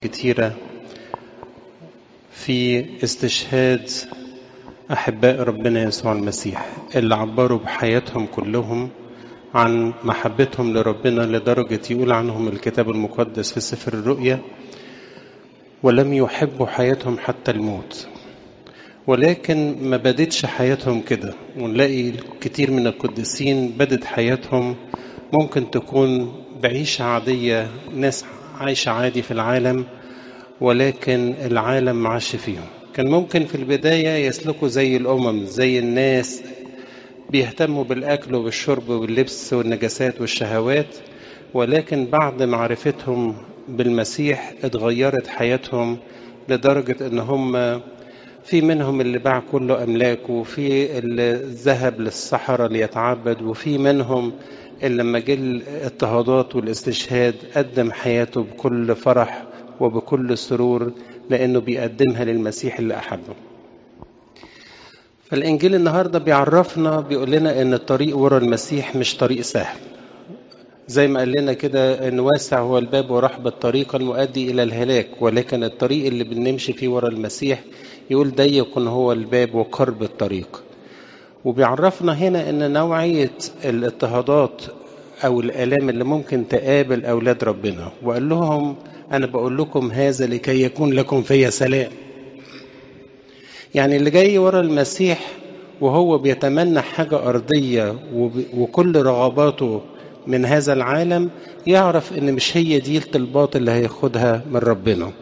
كتيرة في استشهاد أحباء ربنا يسوع المسيح اللي عبروا بحياتهم كلهم عن محبتهم لربنا لدرجة يقول عنهم الكتاب المقدس في سفر الرؤيا ولم يحبوا حياتهم حتى الموت ولكن ما بدتش حياتهم كده ونلاقي كتير من القديسين بدت حياتهم ممكن تكون بعيشة عادية ناس عايشة عادي في العالم ولكن العالم معاش فيهم كان ممكن في البداية يسلكوا زي الأمم زي الناس بيهتموا بالأكل وبالشرب واللبس والنجاسات والشهوات ولكن بعد معرفتهم بالمسيح اتغيرت حياتهم لدرجة ان هم في منهم اللي باع كل أملاكه وفي اللي ذهب للصحراء ليتعبد وفي منهم اللي لما جه الاضطهادات والاستشهاد قدم حياته بكل فرح وبكل سرور لأنه بيقدمها للمسيح اللي أحبه فالإنجيل النهاردة بيعرفنا بيقول لنا إن الطريق ورا المسيح مش طريق سهل زي ما قال لنا كده إن واسع هو الباب ورحب الطريق المؤدي إلى الهلاك ولكن الطريق اللي بنمشي فيه ورا المسيح يقول ضيق هو الباب وقرب الطريق وبيعرفنا هنا ان نوعيه الاضطهادات او الالام اللي ممكن تقابل اولاد ربنا وقال لهم انا بقول لكم هذا لكي يكون لكم في سلام يعني اللي جاي ورا المسيح وهو بيتمنى حاجه ارضيه وكل رغباته من هذا العالم يعرف ان مش هي دي الطلبات اللي هياخدها من ربنا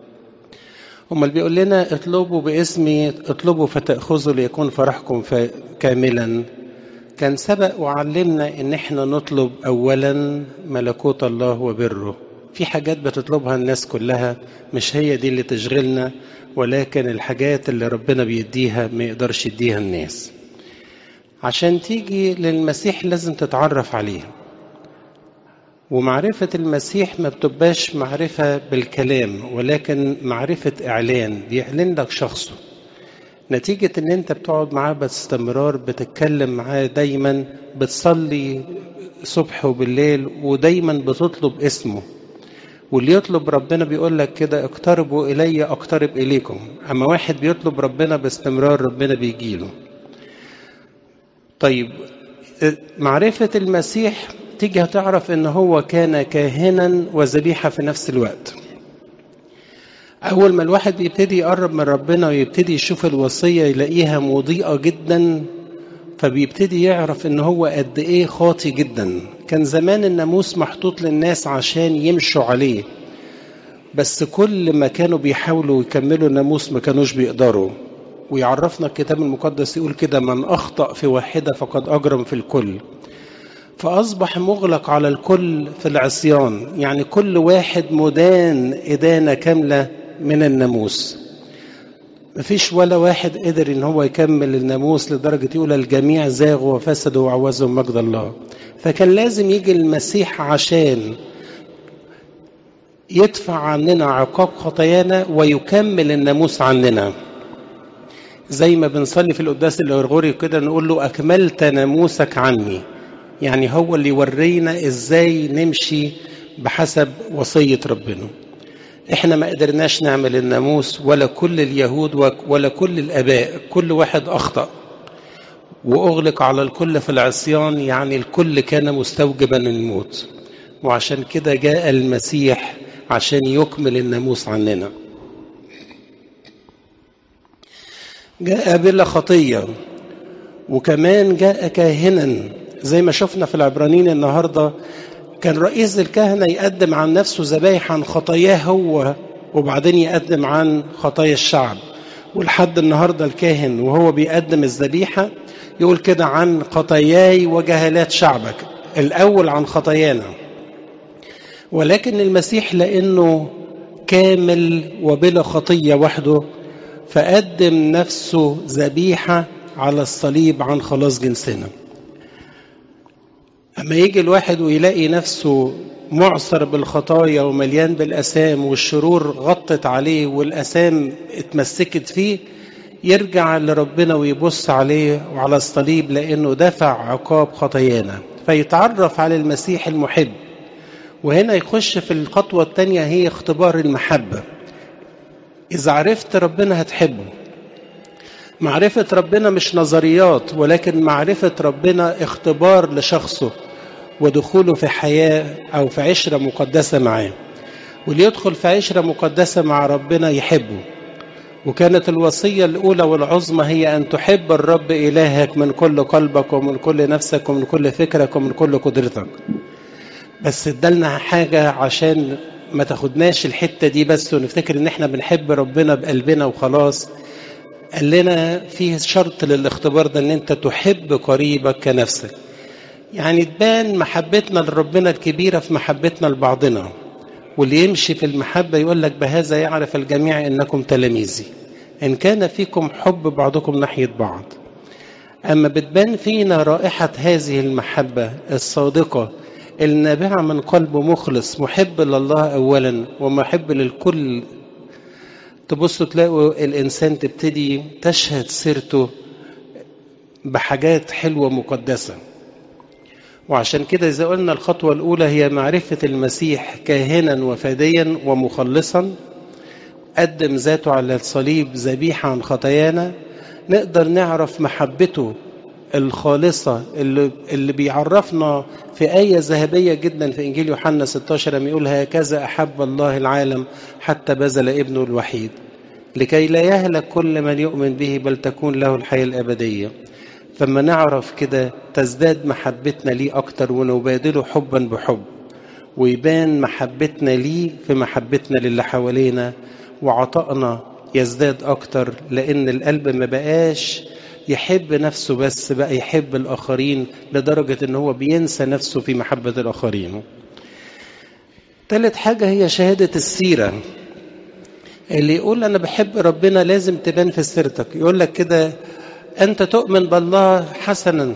امال بيقول لنا اطلبوا باسمي اطلبوا فتاخذوا ليكون فرحكم كاملا كان سبق وعلمنا ان احنا نطلب اولا ملكوت الله وبره في حاجات بتطلبها الناس كلها مش هي دي اللي تشغلنا ولكن الحاجات اللي ربنا بيديها ما يقدرش يديها الناس عشان تيجي للمسيح لازم تتعرف عليه ومعرفة المسيح ما بتبقاش معرفة بالكلام ولكن معرفة إعلان بيعلن لك شخصه نتيجة إن أنت بتقعد معاه باستمرار بتتكلم معاه دايما بتصلي صبح وبالليل ودايما بتطلب اسمه واللي يطلب ربنا بيقول لك كده اقتربوا إلي أقترب إليكم أما واحد بيطلب ربنا باستمرار ربنا بيجيله طيب معرفة المسيح تيجي هتعرف ان هو كان كاهنا وذبيحه في نفس الوقت اول ما الواحد بيبتدي يقرب من ربنا ويبتدي يشوف الوصيه يلاقيها مضيئه جدا فبيبتدي يعرف ان هو قد ايه خاطي جدا كان زمان الناموس محطوط للناس عشان يمشوا عليه بس كل ما كانوا بيحاولوا يكملوا الناموس ما كانوش بيقدروا ويعرفنا الكتاب المقدس يقول كده من اخطا في واحده فقد اجرم في الكل فأصبح مغلق على الكل في العصيان يعني كل واحد مدان إدانة كاملة من الناموس مفيش ولا واحد قدر ان هو يكمل الناموس لدرجة يقول الجميع زاغوا وفسدوا وعوزوا مجد الله فكان لازم يجي المسيح عشان يدفع عننا عقاب خطايانا ويكمل الناموس عننا زي ما بنصلي في القداس الغرغوري كده نقول له أكملت ناموسك عني يعني هو اللي يورينا ازاي نمشي بحسب وصية ربنا احنا ما قدرناش نعمل الناموس ولا كل اليهود ولا كل الاباء كل واحد اخطأ واغلق على الكل في العصيان يعني الكل كان مستوجبا الموت وعشان كده جاء المسيح عشان يكمل الناموس عننا جاء بلا خطيه وكمان جاء كاهنا زي ما شفنا في العبرانيين النهارده كان رئيس الكهنه يقدم عن نفسه ذبايح عن خطاياه هو وبعدين يقدم عن خطايا الشعب ولحد النهارده الكاهن وهو بيقدم الذبيحه يقول كده عن خطاياي وجهالات شعبك الاول عن خطايانا ولكن المسيح لانه كامل وبلا خطيه وحده فقدم نفسه ذبيحه على الصليب عن خلاص جنسنا أما يجي الواحد ويلاقي نفسه معصر بالخطايا ومليان بالأسام والشرور غطت عليه والأسام اتمسكت فيه يرجع لربنا ويبص عليه وعلى الصليب لأنه دفع عقاب خطايانا فيتعرف على المسيح المحب وهنا يخش في الخطوة الثانية هي اختبار المحبة إذا عرفت ربنا هتحبه معرفة ربنا مش نظريات ولكن معرفة ربنا اختبار لشخصه ودخوله في حياة أو في عشرة مقدسة معاه واللي يدخل في عشرة مقدسة مع ربنا يحبه وكانت الوصية الأولى والعظمى هي أن تحب الرب إلهك من كل قلبك ومن كل نفسك ومن كل فكرك ومن كل قدرتك بس ادالنا حاجة عشان ما تاخدناش الحتة دي بس ونفتكر ان احنا بنحب ربنا بقلبنا وخلاص قال لنا فيه شرط للاختبار ده ان انت تحب قريبك كنفسك يعني تبان محبتنا لربنا الكبيرة في محبتنا لبعضنا واللي يمشي في المحبة يقول لك بهذا يعرف الجميع انكم تلاميذي ان كان فيكم حب بعضكم ناحية بعض اما بتبان فينا رائحة هذه المحبة الصادقة النابعة من قلب مخلص محب لله أولا ومحب للكل تبصوا تلاقوا الإنسان تبتدي تشهد سيرته بحاجات حلوة مقدسة وعشان كده إذا قلنا الخطوة الأولى هي معرفة المسيح كاهنا وفديا ومخلصا قدم ذاته على الصليب ذبيحة عن خطايانا نقدر نعرف محبته الخالصة اللي, اللي بيعرفنا في آية ذهبية جدا في إنجيل يوحنا 16 لما يقول هكذا أحب الله العالم حتى بذل ابنه الوحيد لكي لا يهلك كل من يؤمن به بل تكون له الحياة الأبدية فما نعرف كده تزداد محبتنا ليه أكتر ونبادله حبا بحب ويبان محبتنا ليه في محبتنا للي حوالينا وعطائنا يزداد أكتر لأن القلب ما بقاش يحب نفسه بس بقى يحب الآخرين لدرجة إن هو بينسى نفسه في محبة الآخرين ثالث حاجة هي شهادة السيرة اللي يقول أنا بحب ربنا لازم تبان في سيرتك يقول لك كده أنت تؤمن بالله حسنا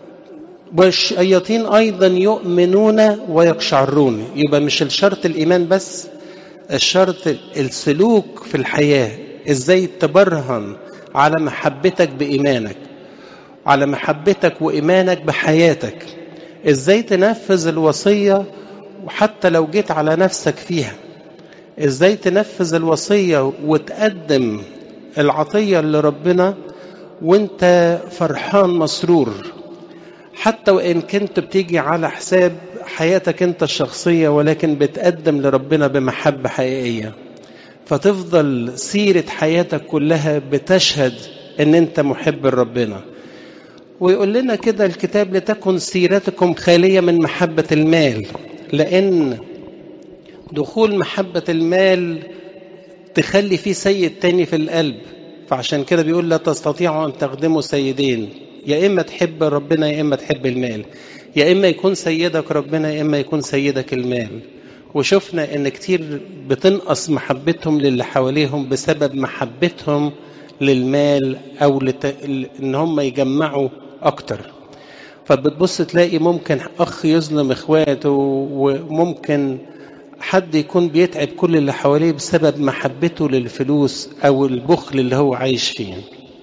والشياطين أيضا يؤمنون ويقشعرون يبقى مش الشرط الإيمان بس الشرط السلوك في الحياة إزاي تبرهن على محبتك بإيمانك على محبتك وإيمانك بحياتك إزاي تنفذ الوصية وحتى لو جيت على نفسك فيها إزاي تنفذ الوصية وتقدم العطية لربنا وانت فرحان مسرور حتى وإن كنت بتيجي على حساب حياتك انت الشخصية ولكن بتقدم لربنا بمحبة حقيقية فتفضل سيرة حياتك كلها بتشهد ان انت محب لربنا ويقول لنا كده الكتاب لتكن سيرتكم خالية من محبة المال لأن دخول محبة المال تخلي فيه سيد تاني في القلب فعشان كده بيقول لا تستطيعوا أن تخدموا سيدين يا إما تحب ربنا يا إما تحب المال يا إما يكون سيدك ربنا يا إما يكون سيدك المال وشفنا ان كتير بتنقص محبتهم للي حواليهم بسبب محبتهم للمال او لت... ان هم يجمعوا اكتر فبتبص تلاقي ممكن اخ يظلم اخواته وممكن حد يكون بيتعب كل اللي حواليه بسبب محبته للفلوس او البخل اللي هو عايش فيه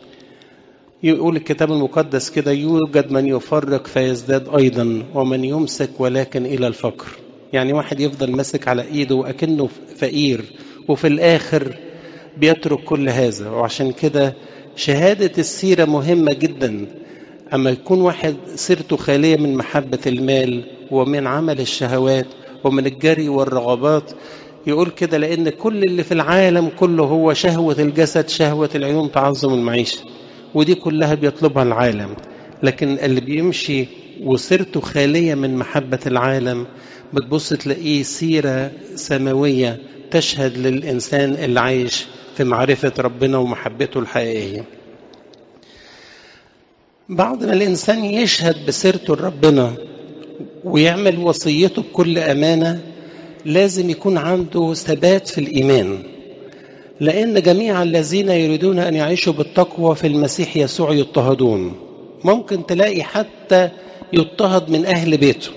يقول الكتاب المقدس كده يوجد من يفرق فيزداد ايضا ومن يمسك ولكن الى الفقر يعني واحد يفضل ماسك على ايده وأكنه فقير وفي الآخر بيترك كل هذا وعشان كده شهادة السيرة مهمة جدا أما يكون واحد سيرته خالية من محبة المال ومن عمل الشهوات ومن الجري والرغبات يقول كده لأن كل اللي في العالم كله هو شهوة الجسد شهوة العيون تعظم المعيشة ودي كلها بيطلبها العالم لكن اللي بيمشي وسيرته خالية من محبة العالم بتبص تلاقيه سيرة سماوية تشهد للإنسان اللي عايش في معرفة ربنا ومحبته الحقيقية بعد ما الإنسان يشهد بسيرته لربنا ويعمل وصيته بكل أمانة لازم يكون عنده ثبات في الإيمان لأن جميع الذين يريدون أن يعيشوا بالتقوى في المسيح يسوع يضطهدون ممكن تلاقي حتى يضطهد من أهل بيته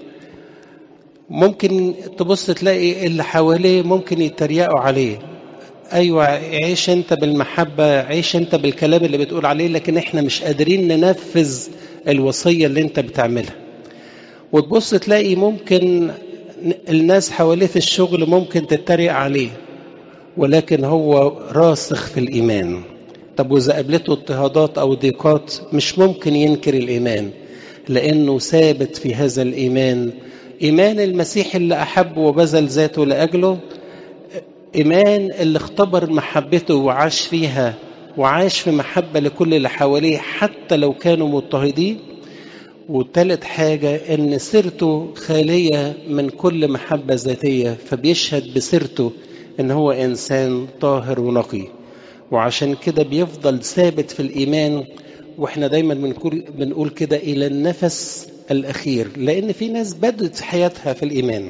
ممكن تبص تلاقي اللي حواليه ممكن يتريقوا عليه ايوه عيش انت بالمحبه عيش انت بالكلام اللي بتقول عليه لكن احنا مش قادرين ننفذ الوصيه اللي انت بتعملها وتبص تلاقي ممكن الناس حواليه في الشغل ممكن تتريق عليه ولكن هو راسخ في الإيمان طب وإذا قابلته اضطهادات أو ضيقات مش ممكن ينكر الإيمان لأنه ثابت في هذا الإيمان إيمان المسيح اللي أحب وبذل ذاته لأجله إيمان اللي اختبر محبته وعاش فيها وعاش في محبة لكل اللي حواليه حتى لو كانوا مضطهدين وثالث حاجة إن سيرته خالية من كل محبة ذاتية فبيشهد بسيرته إن هو إنسان طاهر ونقي وعشان كده بيفضل ثابت في الإيمان وإحنا دايما بنقول, بنقول كده إلى النفس الأخير لأن في ناس بدت حياتها في الإيمان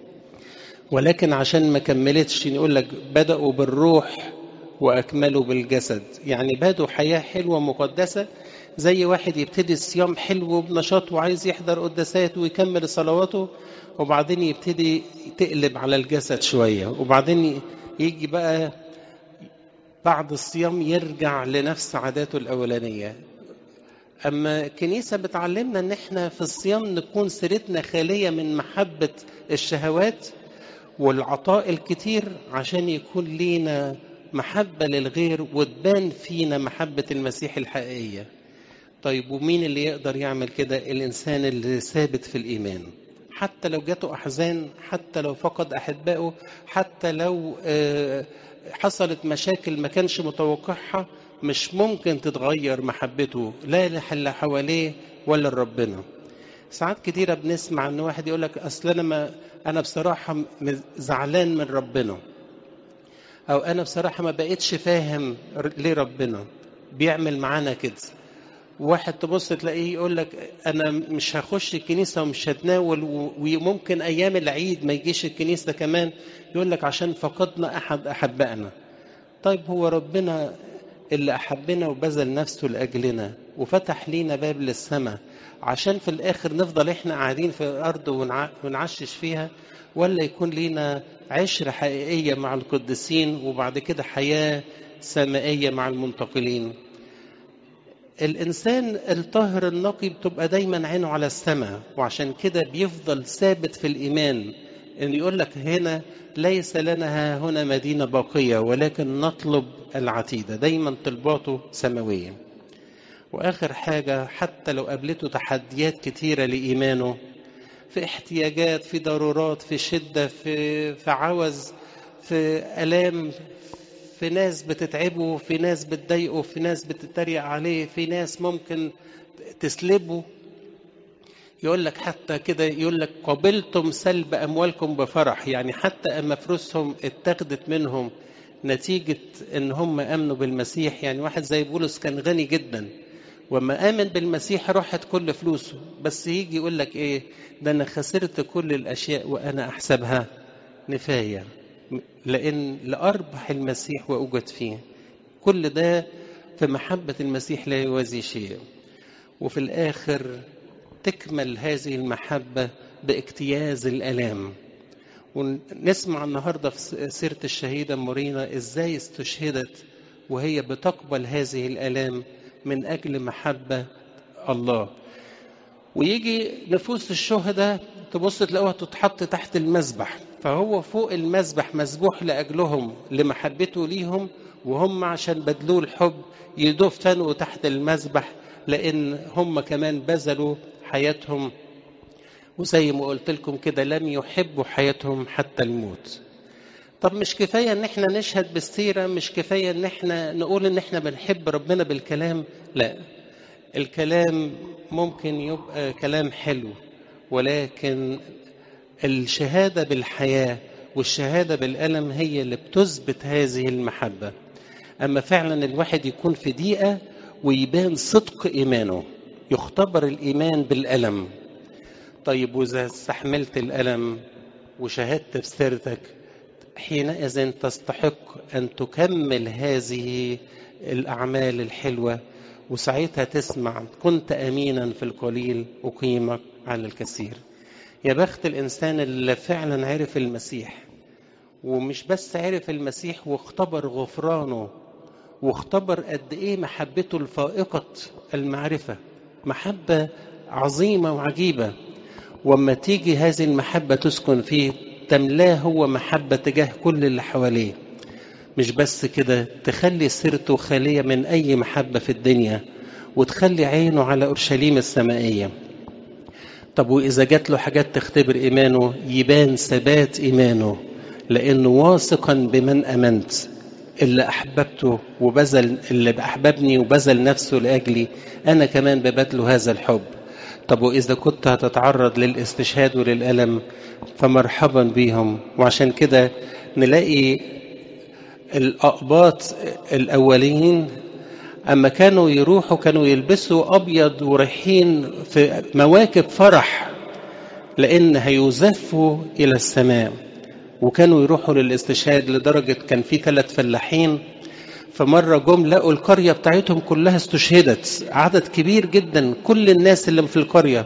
ولكن عشان ما كملتش يقول لك بدأوا بالروح وأكملوا بالجسد يعني بدوا حياة حلوة مقدسة زي واحد يبتدي الصيام حلو بنشاط وعايز يحضر قداسات ويكمل صلواته وبعدين يبتدي تقلب على الجسد شوية وبعدين يجي بقى بعد الصيام يرجع لنفس عاداته الأولانية أما الكنيسة بتعلمنا إن إحنا في الصيام نكون سيرتنا خالية من محبة الشهوات والعطاء الكتير عشان يكون لينا محبة للغير وتبان فينا محبة المسيح الحقيقية طيب ومين اللي يقدر يعمل كده الإنسان اللي ثابت في الإيمان حتى لو جاته أحزان حتى لو فقد أحبائه حتى لو حصلت مشاكل ما كانش متوقعها مش ممكن تتغير محبته لا اللي حواليه ولا لربنا ساعات كتيرة بنسمع ان واحد يقول لك اصل انا ما انا بصراحة زعلان من ربنا او انا بصراحة ما بقتش فاهم ليه ربنا بيعمل معانا كده واحد تبص تلاقيه يقول لك انا مش هخش الكنيسه ومش هتناول وممكن ايام العيد ما يجيش الكنيسه كمان يقول لك عشان فقدنا احد احبائنا طيب هو ربنا اللي احبنا وبذل نفسه لاجلنا وفتح لينا باب للسماء عشان في الاخر نفضل احنا قاعدين في الارض ونعشش فيها ولا يكون لينا عشره حقيقيه مع القديسين وبعد كده حياه سمائيه مع المنتقلين الإنسان الطاهر النقي بتبقى دايما عينه على السماء وعشان كده بيفضل ثابت في الإيمان إن يقول لك هنا ليس لنا هنا مدينة باقية ولكن نطلب العتيدة دايما طلباته سماوية وآخر حاجة حتى لو قابلته تحديات كتيرة لإيمانه في احتياجات في ضرورات في شدة في, في عوز في ألام في ناس بتتعبه في ناس بتضايقه في ناس بتتريق عليه في ناس ممكن تسلبه يقول لك حتى كده يقول لك قبلتم سلب اموالكم بفرح يعني حتى اما فلوسهم اتاخدت منهم نتيجه ان هم امنوا بالمسيح يعني واحد زي بولس كان غني جدا وما امن بالمسيح راحت كل فلوسه بس يجي يقول لك ايه ده انا خسرت كل الاشياء وانا احسبها نفايه لأن لأربح المسيح وأوجد فيه كل ده في محبة المسيح لا يوازي شيء وفي الآخر تكمل هذه المحبة باجتياز الألام ونسمع النهاردة في سيرة الشهيدة مورينا إزاي استشهدت وهي بتقبل هذه الألام من أجل محبة الله ويجي نفوس الشهداء تبص تلاقوها تتحط تحت المذبح فهو فوق المذبح مذبوح لأجلهم لمحبته ليهم وهم عشان بدلوه الحب يدفنوا تحت المذبح لأن هم كمان بذلوا حياتهم وزي ما قلت لكم كده لم يحبوا حياتهم حتى الموت طب مش كفاية ان احنا نشهد بالسيرة مش كفاية ان احنا نقول ان احنا بنحب ربنا بالكلام لا الكلام ممكن يبقى كلام حلو ولكن الشهادة بالحياة والشهادة بالألم هي اللي بتثبت هذه المحبة أما فعلا الواحد يكون في دقيقة ويبان صدق إيمانه يختبر الإيمان بالألم طيب وإذا استحملت الألم وشهدت في سيرتك حينئذ تستحق أن تكمل هذه الأعمال الحلوة وساعتها تسمع كنت أمينا في القليل أقيمك على الكثير يا بخت الإنسان اللي فعلا عرف المسيح ومش بس عرف المسيح واختبر غفرانه واختبر قد إيه محبته الفائقة المعرفة محبة عظيمة وعجيبة واما تيجي هذه المحبة تسكن فيه تملاه هو محبة تجاه كل اللي حواليه مش بس كده تخلي سيرته خالية من أي محبة في الدنيا وتخلي عينه على أورشليم السمائية طب وإذا جات له حاجات تختبر إيمانه يبان ثبات إيمانه لأنه واثقا بمن أمنت اللي أحببته وبذل اللي أحببني وبذل نفسه لأجلي أنا كمان ببذله هذا الحب طب وإذا كنت هتتعرض للاستشهاد وللألم فمرحبا بيهم وعشان كده نلاقي الأقباط الأولين أما كانوا يروحوا كانوا يلبسوا أبيض ورايحين في مواكب فرح لأن هيزفوا إلى السماء وكانوا يروحوا للاستشهاد لدرجة كان في ثلاث فلاحين فمرة جم لقوا القرية بتاعتهم كلها استشهدت عدد كبير جدا كل الناس اللي في القرية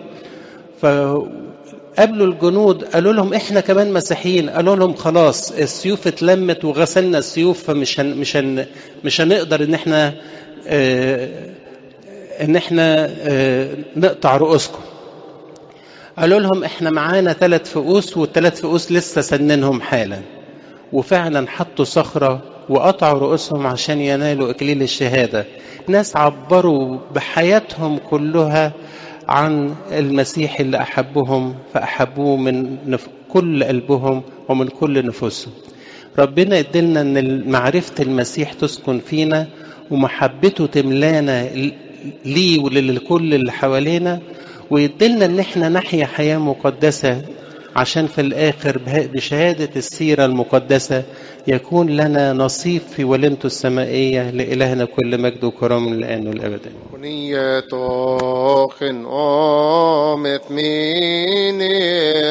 فقابلوا الجنود قالوا لهم احنا كمان مسيحيين قالوا لهم خلاص السيوف اتلمت وغسلنا السيوف فمش هن مش هن مش هنقدر ان احنا اه ان احنا اه نقطع رؤوسكم قالوا لهم احنا معانا ثلاث فؤوس والثلاث فؤوس لسه سننهم حالا وفعلا حطوا صخره وقطعوا رؤوسهم عشان ينالوا اكليل الشهاده ناس عبروا بحياتهم كلها عن المسيح اللي احبهم فاحبوه من نف... كل قلبهم ومن كل نفوسهم ربنا يدلنا ان معرفه المسيح تسكن فينا ومحبته تملانا ليه وللكل اللي حوالينا ويدلنا ان احنا نحيا حياه مقدسه عشان في الاخر بشهاده السيره المقدسه يكون لنا نصيب في ولنته السمائيه لالهنا كل مجد وكرم الان والابد Kuniyetochen omet mini